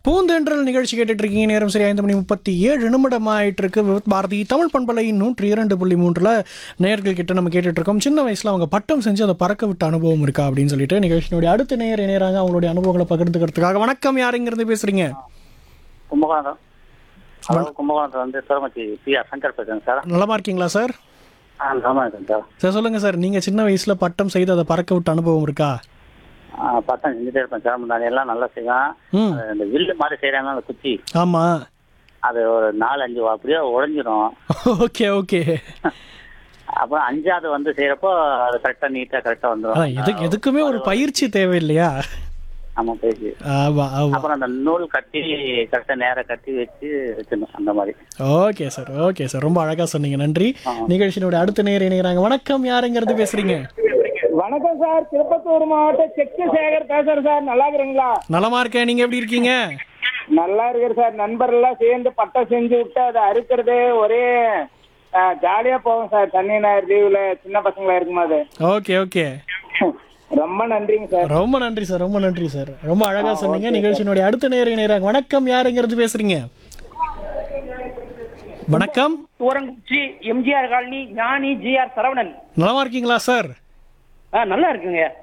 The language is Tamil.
பூந்தென்றல் நிகழ்ச்சி கேட்டுட்டு இருக்கீங்க நேரம் சரி ஐந்து மணி முப்பத்தி ஏழு நிமிடம் ஆயிட்டு இருக்கு விவித் பாரதி தமிழ் பண்பலை நூற்றி இரண்டு புள்ளி மூன்றுல நேயர்கள் கிட்ட நம்ம கேட்டுட்டு இருக்கோம் சின்ன வயசுல அவங்க பட்டம் செஞ்சு அதை பறக்க விட்ட அனுபவம் இருக்கா அப்படின்னு சொல்லிட்டு நிகழ்ச்சியினுடைய அடுத்த நேயர் இணையறாங்க அவங்களுடைய அனுபவங்களை பகிர்ந்துக்கிறதுக்காக வணக்கம் யாருங்கிறது பேசுறீங்க கும்பகோணம் ஹலோ கும்பகோணத்தில் வந்து சிரமத்தி பி ஆர் சங்கர் பேசுறேன் சார் நலமா இருக்கீங்களா சார் ஆ நலமா இருக்கேன் சார் சார் சொல்லுங்க சார் நீங்க சின்ன வயசுல பட்டம் செய்து அதை பறக்க விட்ட அனுபவம் இருக்கா ஆ, பட்டம் செஞ்சுட்டே இருப்பேன் சார் முன்னாடி எல்லாம் நல்லா செய்வேன் ம் அது இந்த வில்லு மாதிரி செய்கிறாங்க அந்த குச்சி ஆமா அது ஒரு நாலு அஞ்சு அப்படியே உடஞ்சிரும் ஓகே ஓகே அப்புறம் அஞ்சாவது வந்து செய்யறப்போ அது கரெக்டாக நீட்டாக கரெக்டாக அதான் வந்துடும் எதுக்கு எதுக்குமே ஒரு பயிற்சி தேவை இல்லையா ஆமா பேசி ஆமா ஆமா அப்புறம் அந்த நூல் கட்டி கரெக்டாக நேரம் கட்டி வச்சு வச்சிடணும் அந்த மாதிரி ஓகே சார் ஓகே சார் ரொம்ப அழகா சொன்னீங்க நன்றி நிகழ்ச்சியினுடைய அடுத்த நேர் இணைகிறாங்க வணக்கம் யாருங்கிறது பேசுறீங்க வணக்கம் சார் திருப்பத்தூர் மாவட்டம் செக்கு சேகர் பேசுறேன் சார் நல்லா இருக்கிறீங்களா நலமா இருக்கேன் நீங்க எப்படி இருக்கீங்க நல்லா இருக்கிற சார் நண்பர்கள்லாம் சேர்ந்து பட்டம் செஞ்சு விட்டு அதை அறுக்கிறது ஒரே ஜாலியா போகும் சார் சனி ஞாயிறு லீவுல சின்ன பசங்களா இருக்கும்போது ஓகே ஓகே ரொம்ப நன்றிங்க சார் ரொம்ப நன்றி சார் ரொம்ப நன்றி சார் ரொம்ப அழகா சொன்னீங்க நிகழ்ச்சியினுடைய அடுத்த நேர் இணைகிறாங்க வணக்கம் யாருங்கிறது பேசுறீங்க வணக்கம் தூரங்குச்சி எம்ஜிஆர் காலனி ஞானி ஜிஆர் சரவணன் நலமா இருக்கீங்களா சார் ஆ நல்லா இருக்குங்க